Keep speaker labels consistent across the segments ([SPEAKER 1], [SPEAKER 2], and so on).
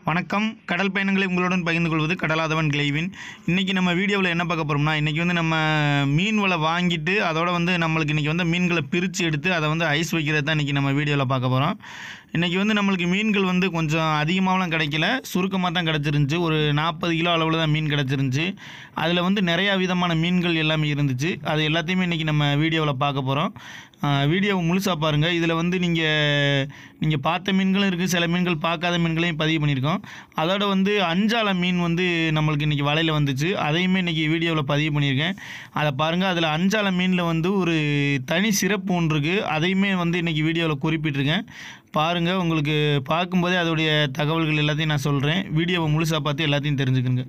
[SPEAKER 1] வணக்கம் கடல் பயணங்களை உங்களுடன் பகிர்ந்து கொள்வது கடலாதவன் கிளைவின் இன்றைக்கி நம்ம வீடியோவில் என்ன பார்க்க போகிறோம்னா இன்றைக்கி வந்து நம்ம மீன் வலை வாங்கிட்டு அதோட வந்து நம்மளுக்கு இன்றைக்கி வந்து மீன்களை பிரித்து எடுத்து அதை வந்து ஐஸ் வைக்கிறது தான் இன்றைக்கி நம்ம வீடியோவில் பார்க்க போகிறோம் இன்றைக்கி வந்து நம்மளுக்கு மீன்கள் வந்து கொஞ்சம் அதிகமாகலாம் கிடைக்கல சுருக்கமாக தான் கிடச்சிருந்துச்சி ஒரு நாற்பது கிலோ அளவில் தான் மீன் கிடச்சிருந்துச்சி அதில் வந்து நிறையா விதமான மீன்கள் எல்லாமே இருந்துச்சு அது எல்லாத்தையுமே இன்றைக்கி நம்ம வீடியோவில் பார்க்க போகிறோம் வீடியோவை முழுசாக பாருங்கள் இதில் வந்து நீங்கள் நீங்கள் பார்த்த மீன்களும் இருக்குது சில மீன்கள் பார்க்காத மீன்களையும் பதிவு பண்ணியிருக்கோம் அதோட வந்து அஞ்சால மீன் வந்து நம்மளுக்கு இன்றைக்கி வலையில் வந்துச்சு அதையுமே இன்றைக்கி வீடியோவில் பதிவு பண்ணியிருக்கேன் அதை பாருங்கள் அதில் அஞ்சால மீனில் வந்து ஒரு தனி சிறப்பு ஒன்று இருக்குது அதையுமே வந்து இன்றைக்கி வீடியோவில் குறிப்பிட்டிருக்கேன் பாருங்கள் உங்களுக்கு பார்க்கும்போதே அதோடைய தகவல்கள் எல்லாத்தையும் நான் சொல்கிறேன் வீடியோவை முழுசாக பார்த்து எல்லாத்தையும் தெரிஞ்சுக்கோங்க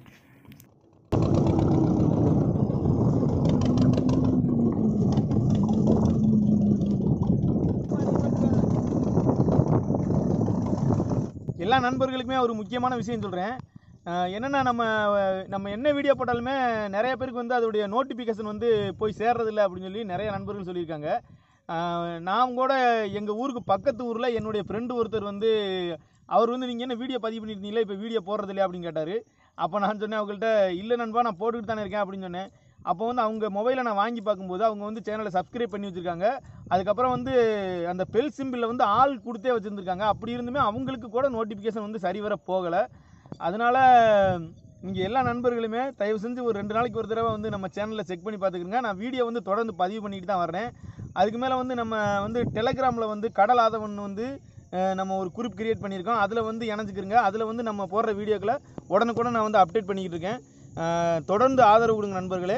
[SPEAKER 1] எல்லா நண்பர்களுக்குமே ஒரு முக்கியமான விஷயம் சொல்கிறேன் என்னென்னா நம்ம அஹ், நம்ம என்ன வீடியோ போட்டாலுமே நிறைய பேருக்கு வந்து அதோடைய நோட்டிஃபிகேஷன் வந்து போய் சேர்றதில்ல அப்படின்னு சொல்லி நிறைய நண்பர்கள் சொல்லியிருக்காங்க அஹ், நான் கூட எங்கள் ஊருக்கு பக்கத்து ஊரில் என்னுடைய ஃப்ரெண்டு ஒருத்தர் வந்து அவர் வந்து நீங்கள் என்ன வீடியோ பதிவு பண்ணியிருந்தீங்களா இப்போ வீடியோ போடுறது இல்லையா அப்படின்னு கேட்டார் அப்போ நான் சொன்னேன் அவங்கள்ட்ட இல்லை நண்பா நான் போட்டுக்கிட்டு தானே இருக்கேன் அப்படின்னு சொன்னேன் அப்போ வந்து அவங்க மொபைலை நான் வாங்கி பார்க்கும்போது அவங்க வந்து சேனலை சப்ஸ்கிரைப் பண்ணி வச்சுருக்காங்க அதுக்கப்புறம் வந்து அந்த பெல் சிம்பிளில் வந்து ஆள் கொடுத்தே வச்சுருந்துருக்காங்க அப்படி இருந்துமே அவங்களுக்கு கூட நோட்டிஃபிகேஷன் வந்து சரிவர போகலை அதனால் இங்கே எல்லா நண்பர்களுமே தயவு செஞ்சு ஒரு ரெண்டு நாளைக்கு ஒரு தடவை வந்து நம்ம சேனலில் செக் பண்ணி பார்த்துக்குங்க நான் வீடியோ வந்து தொடர்ந்து பதிவு பண்ணிட்டு தான் வர்றேன் அதுக்கு மேலே வந்து நம்ம வந்து டெலகிராமில் வந்து கடல் ஆதவன் வந்து அஹ், நம்ம ஒரு குரூப் கிரியேட் பண்ணியிருக்கோம் அதில் வந்து இணைஞ்சிக்கிறங்க அதில் வந்து நம்ம போடுற வீடியோக்களை உடனுக்குடன் நான் வந்து அப்டேட் பண்ணிக்கிட்டு இருக்கேன் அஹ், தொடர்ந்து ஆதரவு கொடுங்க நண்பர்களே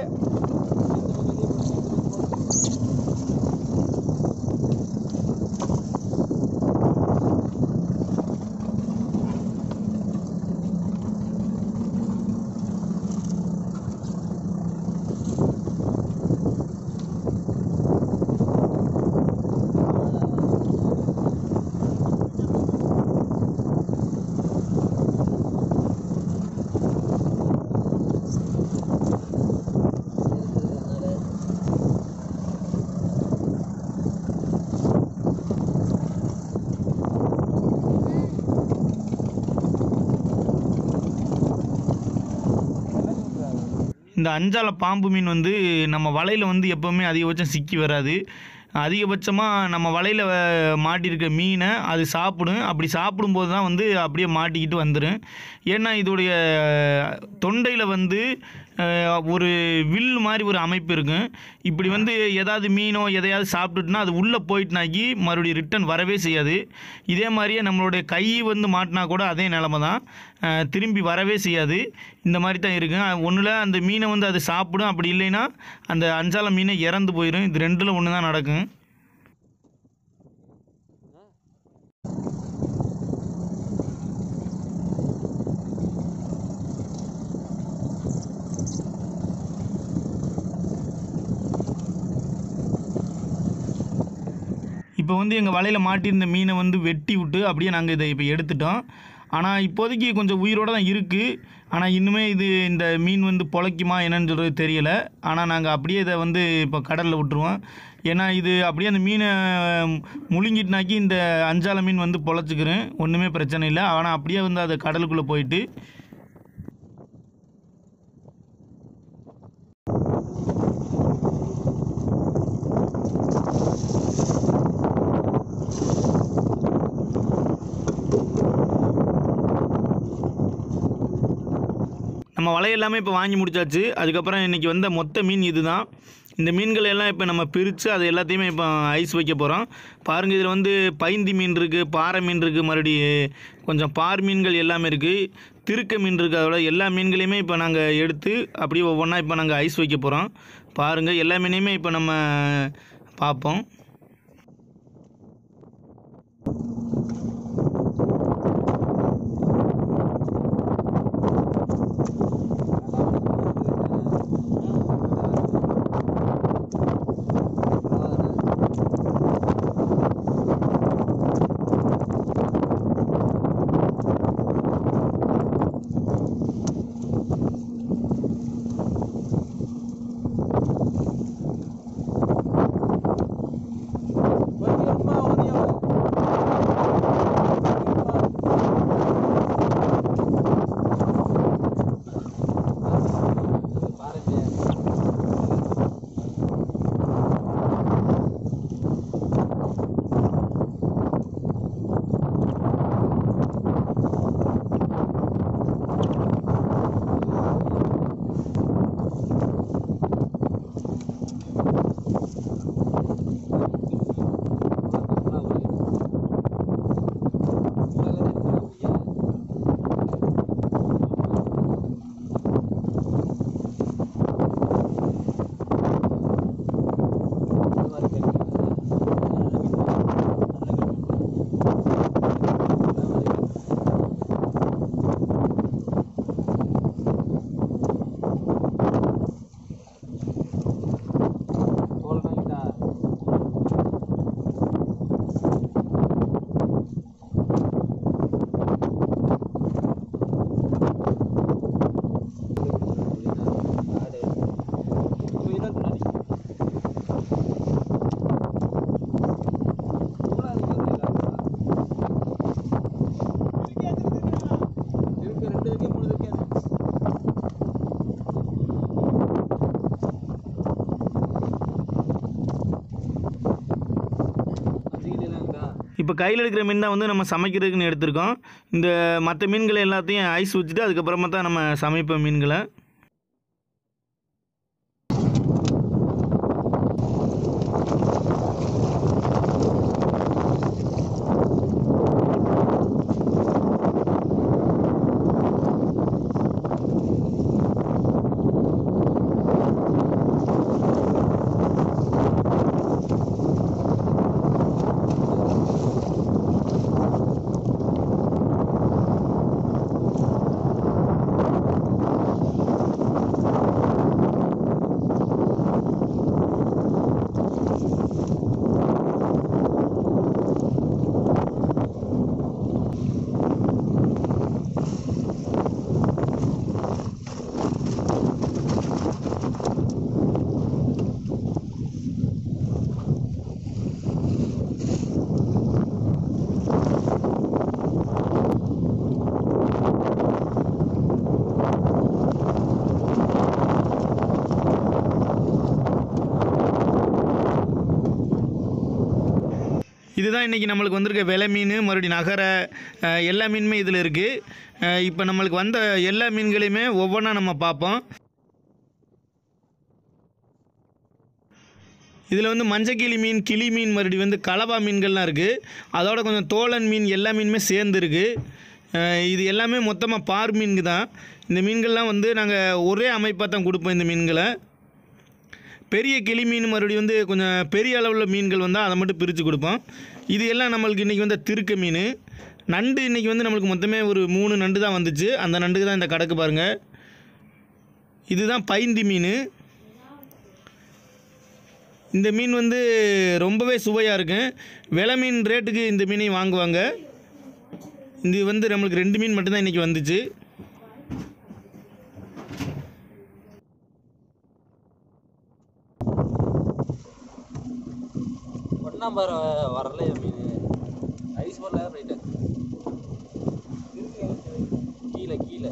[SPEAKER 1] இந்த அஞ்சால பாம்பு மீன் வந்து நம்ம வலையில் வந்து எப்போவுமே அதிகபட்சம் சிக்கி வராது அதிகபட்சமாக நம்ம வலையில் மாட்டியிருக்க மீனை அது சாப்பிடும் அப்படி சாப்பிடும்போது தான் வந்து அப்படியே மாட்டிக்கிட்டு வந்துடும் ஏன்னா இதோடைய தொண்டையில் வந்து அஹ், ஒரு வில் மாதிரி ஒரு அமைப்பு இருக்கும் இப்படி வந்து ஏதாவது மீனோ எதையாவது சாப்பிட்டுட்டுனா அது உள்ளே போயிட்டுனாக்கி மறுபடியும் ரிட்டன் வரவே செய்யாது இதே மாதிரியே நம்மளுடைய கை வந்து மாட்டினா கூட அதே நிலமை தான் அஹ், திரும்பி வரவே செய்யாது இந்த மாதிரி தான் இருக்கும் ஒன்றில் அந்த மீனை வந்து அது சாப்பிடும் அப்படி இல்லைன்னா அந்த அஞ்சால மீனை இறந்து போயிடும் இது ரெண்டில் ஒன்று தான் நடக்கும் இப்போ வந்து எங்கள் வலையில் மாட்டியிருந்த மீனை வந்து வெட்டி விட்டு அப்படியே நாங்கள் இதை இப்போ எடுத்துட்டோம் ஆனால் இப்போதைக்கு கொஞ்சம் உயிரோடு தான் இருக்குது ஆனால் இன்னுமே இது இந்த மீன் வந்து பொழைக்குமா என்னன்னு சொல்கிறது தெரியல ஆனால் நாங்கள் அப்படியே இதை வந்து இப்போ கடலில் விட்டுருவோம் ஏன்னா இது அப்படியே அந்த மீனை முழுங்கிட்டுனாக்கி இந்த அஞ்சால மீன் வந்து பொழைச்சிக்கிறேன் ஒன்றுமே பிரச்சனை இல்லை ஆனால் அப்படியே வந்து அது கடலுக்குள்ளே போயிட்டு நம்ம வலை எல்லாமே இப்போ வாங்கி முடிச்சாச்சு அதுக்கப்புறம் இன்றைக்கி வந்த மொத்த மீன் இதுதான் இந்த மீன்கள் எல்லாம் இப்போ நம்ம பிரித்து அது எல்லாத்தையுமே இப்போ ஐஸ் வைக்க போகிறோம் பாருங்கள் இதில் வந்து பைந்தி மீன் இருக்குது பாறை மீன் இருக்குது மறுபடி கொஞ்சம் பார் மீன்கள் எல்லாமே இருக்குது திருக்க மீன் இருக்குது அதோட எல்லா மீன்களையுமே இப்போ நாங்கள் எடுத்து அப்படியே ஒவ்வொன்றா இப்போ நாங்கள் ஐஸ் வைக்க போகிறோம் பாருங்கள் எல்லா மீனையுமே இப்போ நம்ம பார்ப்போம் இப்போ கையில் எடுக்கிற மீன் தான் வந்து நம்ம சமைக்கிறதுக்குன்னு எடுத்திருக்கோம் இந்த மற்ற மீன்களை எல்லாத்தையும் ஐஸ் வச்சுட்டு அதுக்கப்புறமா தான் நம்ம சமைப்போம் மீன்களை இதுதான் இன்றைக்கி நம்மளுக்கு வந்திருக்க விலை மீன் மறுபடியும் நகர அஹ், எல்லா மீனுமே இதில் இருக்குது இப்போ நம்மளுக்கு வந்த எல்லா மீன்களையுமே ஒவ்வொன்றா நம்ம பார்ப்போம் இதில் வந்து மஞ்சக்கிளி மீன் கிளி மீன் மறுபடியும் வந்து கலவா மீன்கள்லாம் இருக்குது அதோட கொஞ்சம் தோலன் மீன் எல்லா மீனுமே சேர்ந்து இருக்குது இது எல்லாமே மொத்தமாக பார் மீனுக்கு தான் இந்த மீன்கள்லாம் வந்து நாங்கள் ஒரே அமைப்பாக தான் கொடுப்போம் இந்த மீன்களை பெரிய கிளி மீன் மறுபடியும் வந்து கொஞ்சம் பெரிய அளவில் மீன்கள் வந்தால் அதை மட்டும் பிரித்து கொடுப்போம் இது எல்லாம் நம்மளுக்கு இன்றைக்கி வந்து திருக்க மீன் நண்டு இன்றைக்கி வந்து நம்மளுக்கு மொத்தமே ஒரு மூணு நண்டு தான் வந்துச்சு அந்த நண்டுக்கு தான் இந்த கடக்கு பாருங்கள் இதுதான் பைந்தி மீன் இந்த மீன் வந்து ரொம்பவே சுவையாக இருக்கும் விலை மீன் ரேட்டுக்கு இந்த மீனையும் வாங்குவாங்க இது வந்து நம்மளுக்கு ரெண்டு மீன் மட்டும்தான் இன்றைக்கி வந்துச்சு
[SPEAKER 2] ஒன்றாம் பாரு வரலையே மீன் ஐஸ் வரல ரைட்டு கீழே கீழே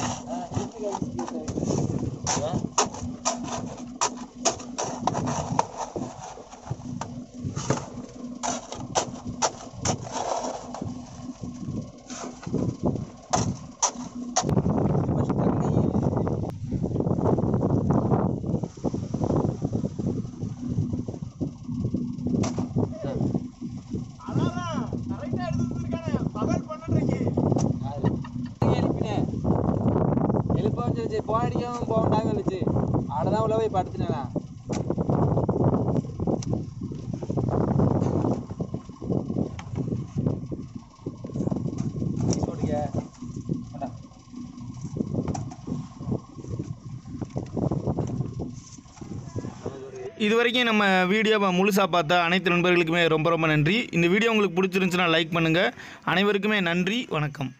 [SPEAKER 2] ஆ? யாரு? எழுப்பினேன் எழுப்ப வந்து போன் அடிக்காம போகண்டாங்க கழிச்சு அவ்வளோதான் உள்ள போய் படுத்துனேன்
[SPEAKER 1] இது வரைக்கும் நம்ம வீடியோவை முழுசாக பார்த்த அனைத்து நண்பர்களுக்குமே ரொம்ப ரொம்ப நன்றி இந்த வீடியோ உங்களுக்கு பிடிச்சிருந்துச்சுன்னா லைக் பண்ணுங்கள் அனைவருக்குமே நன்றி வணக்கம்